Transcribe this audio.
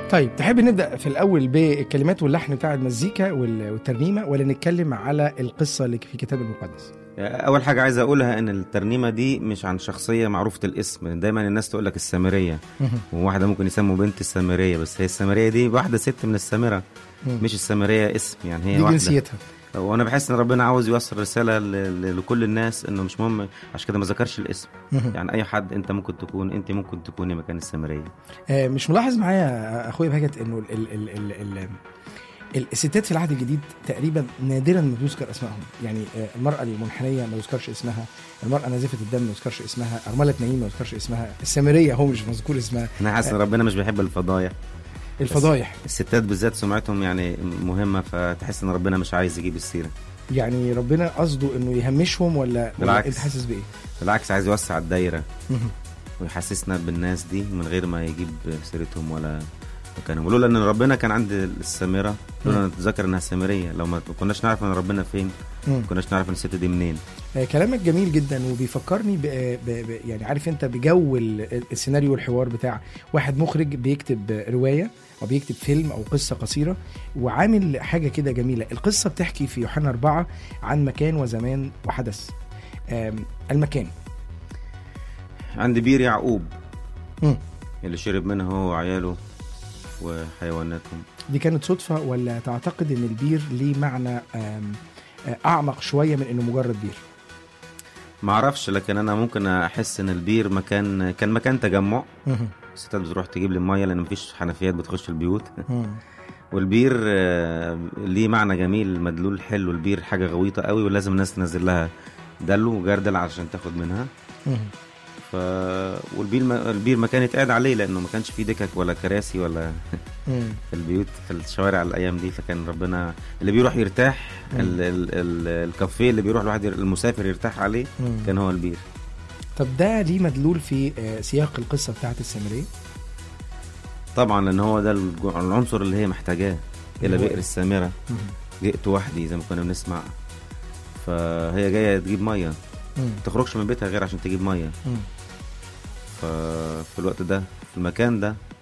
طيب تحب نبدا في الاول بالكلمات واللحن بتاع المزيكا وال- والترنيمه ولا نتكلم على القصه اللي في الكتاب المقدس اول حاجه عايز اقولها ان الترنيمه دي مش عن شخصيه معروفه الاسم دايما الناس تقول لك السامريه وواحده ممكن يسموا بنت السامريه بس هي السامريه دي واحده ست من السامره مم. مش السامريه اسم يعني هي دي واحده جنسيتها وانا بحس ان ربنا عاوز يوصل رساله ل- ل- لكل الناس انه مش مهم عشان كده ما ذكرش الاسم يعني اي حد انت ممكن تكون انت ممكن تكوني مكان السامريه آه، مش ملاحظ معايا اخويا بهجت انه ال ال ال ال ال ال الستات في العهد الجديد تقريبا نادرا ما بيذكر اسمائهم يعني آه، المراه المنحنيه ما يذكرش اسمها المراه نازفه الدم ما يذكرش اسمها ارمله نعيم ما يذكرش اسمها السامريه هو مش مذكور اسمها انا حاسس ان ربنا مش بيحب الفضايح الفضايح الستات بالذات سمعتهم يعني مهمه فتحس ان ربنا مش عايز يجيب السيره يعني ربنا قصده انه يهمشهم ولا ولا بالعكس. انت حاسس بايه؟ بالعكس عايز يوسع الدايره مهم. ويحسسنا بالناس دي من غير ما يجيب سيرتهم ولا مكانهم ولولا ان ربنا كان عند السامره لولا نتذكر انها سامريه لو ما كناش نعرف ان ربنا فين مم. ما كناش نعرف ان الست دي منين آه، كلامك جميل جدا وبيفكرني ب... ب... ب... يعني عارف انت بجو ال- السيناريو والحوار بتاع واحد مخرج بيكتب روايه او بيكتب فيلم او قصه قصيره وعامل حاجه كده جميله القصه بتحكي في يوحنا أربعة عن مكان وزمان وحدث آم، المكان عند بير يعقوب مم. اللي شرب منها هو وعياله وحيواناتهم دي كانت صدفه ولا تعتقد ان البير ليه معنى آم، آه، اعمق شويه من انه مجرد بير ما اعرفش لكن انا ممكن احس ان البير مكان كان مكان تجمع مهم. الستات بتروح تجيب لي الميه لان مفيش حنفيات بتخش البيوت مم. والبير آه، ليه معنى جميل مدلول حلو البير حاجه غويطه قوي ولازم الناس تنزل لها دلو وجردل عشان تاخد منها مهم. ف والبير ما... البير مكان يتقعد عليه لانه ما كانش فيه دكك ولا كراسي ولا مم. في البيوت في الشوارع الايام دي فكان ربنا اللي بيروح يرتاح مم. ال... ال... ال... الكافيه اللي بيروح الواحد ير- المسافر يرتاح عليه مم. كان هو البير طب ده ليه مدلول في آه، سياق القصه بتاعت السامريه طبعا لان هو ده الج- العنصر اللي هي محتاجاه الى هو بئر إيه؟ السامره مهم. جئت وحدي زي ما كنا بنسمع فهي جايه تجيب ميه مم. ما تخرجش من بيتها غير عشان تجيب ميه مم. ففي الوقت ده في المكان ده